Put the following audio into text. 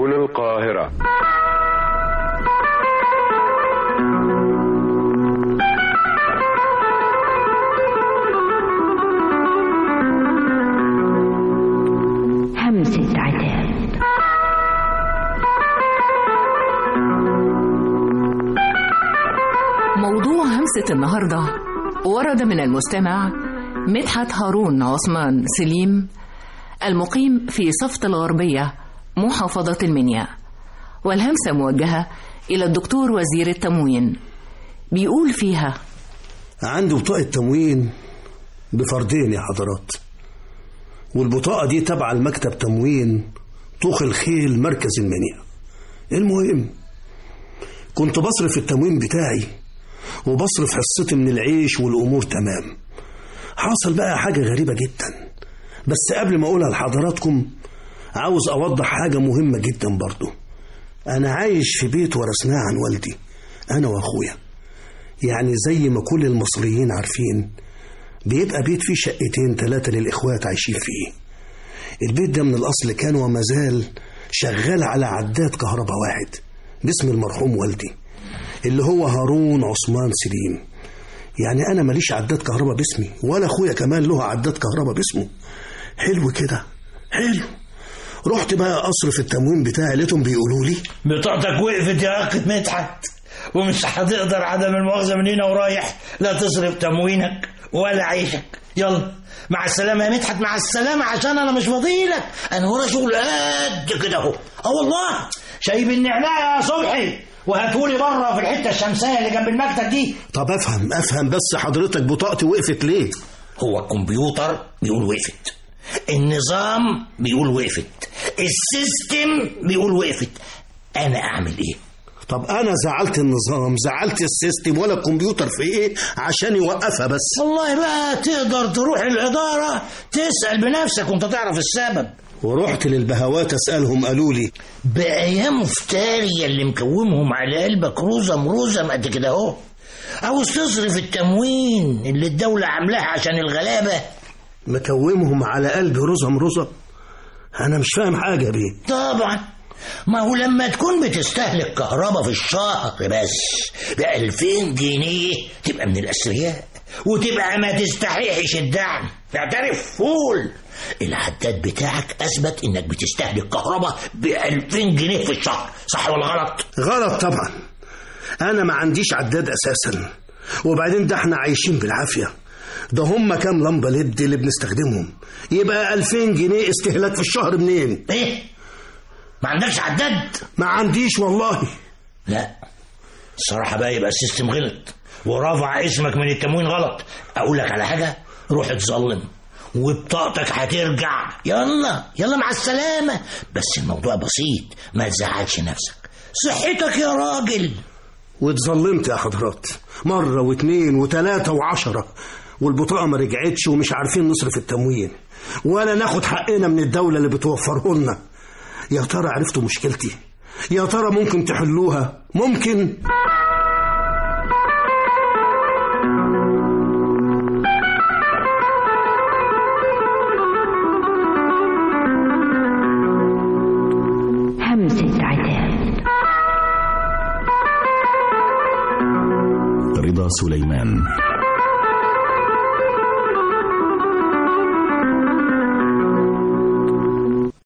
سبل القاهرة همسة عتاب موضوع همسة النهاردة ورد من المستمع مدحت هارون عثمان سليم المقيم في صفت الغربية محافظة المنيا والهمسة موجهة إلى الدكتور وزير التموين بيقول فيها عنده بطاقة تموين بفردين يا حضرات والبطاقة دي تبع المكتب تموين طوخ الخيل مركز المنيا المهم كنت بصرف التموين بتاعي وبصرف حصتي من العيش والأمور تمام حصل بقى حاجة غريبة جدا بس قبل ما أقولها لحضراتكم عاوز أوضح حاجة مهمة جدا برضو أنا عايش في بيت ورثناه عن والدي أنا وأخويا يعني زي ما كل المصريين عارفين بيبقى بيت فيه شقتين ثلاثة للإخوات عايشين فيه البيت ده من الأصل كان وما زال شغال على عداد كهرباء واحد باسم المرحوم والدي اللي هو هارون عثمان سليم يعني أنا ماليش عداد كهرباء باسمي ولا أخويا كمان له عداد كهرباء باسمه حلو كده حلو رحت بقى أصرف التموين بتاعي لقيتهم بيقولوا لي بطاقتك وقفت يا أخ مدحت ومش هتقدر عدم المؤاخذة من هنا ورايح لا تصرف تموينك ولا عيشك يلا مع السلامة يا مدحت مع السلامة عشان أنا مش فضيلك أنا ورا شغل قد كده أهو أه والله شايب النعناع يا صبحي وهاتولي بره في الحتة الشمسية اللي جنب المكتب دي طب أفهم أفهم بس حضرتك بطاقتي وقفت ليه هو الكمبيوتر بيقول وقفت النظام بيقول وقفت السيستم بيقول وقفت أنا أعمل إيه طب أنا زعلت النظام زعلت السيستم ولا الكمبيوتر في إيه عشان يوقفها بس والله بقى تقدر تروح الإدارة تسأل بنفسك وانت تعرف السبب ورحت للبهوات أسألهم قالوا لي بقى يا مفتري اللي مكومهم على قلبك روزة مروزة قد كده اهو عاوز تصرف التموين اللي الدولة عاملاها عشان الغلابة مكومهم على قلبي رزم رزم أنا مش فاهم حاجة بيه طبعا ما هو لما تكون بتستهلك كهرباء في الشهر بس ب 2000 جنيه تبقى من الأثرياء وتبقى ما تستحقش الدعم اعترف فول العداد بتاعك أثبت إنك بتستهلك كهرباء ب 2000 جنيه في الشهر صح ولا غلط؟ غلط طبعا أنا ما عنديش عداد أساسا وبعدين ده احنا عايشين بالعافية ده هم كام لمبة ليد اللي بنستخدمهم يبقى 2000 جنيه استهلاك في الشهر منين إيه؟ ما عندكش عداد؟ ما عنديش والله لا الصراحة بقى يبقى السيستم غلط ورفع اسمك من التموين غلط أقول لك على حاجة روح اتظلم وبطاقتك هترجع يلا يلا مع السلامة بس الموضوع بسيط ما تزعلش نفسك صحتك يا راجل واتظلمت يا حضرات مرة واتنين وتلاتة وعشرة والبطاقة ما رجعتش ومش عارفين نصرف التموين ولا ناخد حقنا من الدولة اللي بتوفره لنا يا ترى عرفتوا مشكلتي يا ترى ممكن تحلوها ممكن همسة عتاب رضا سليمان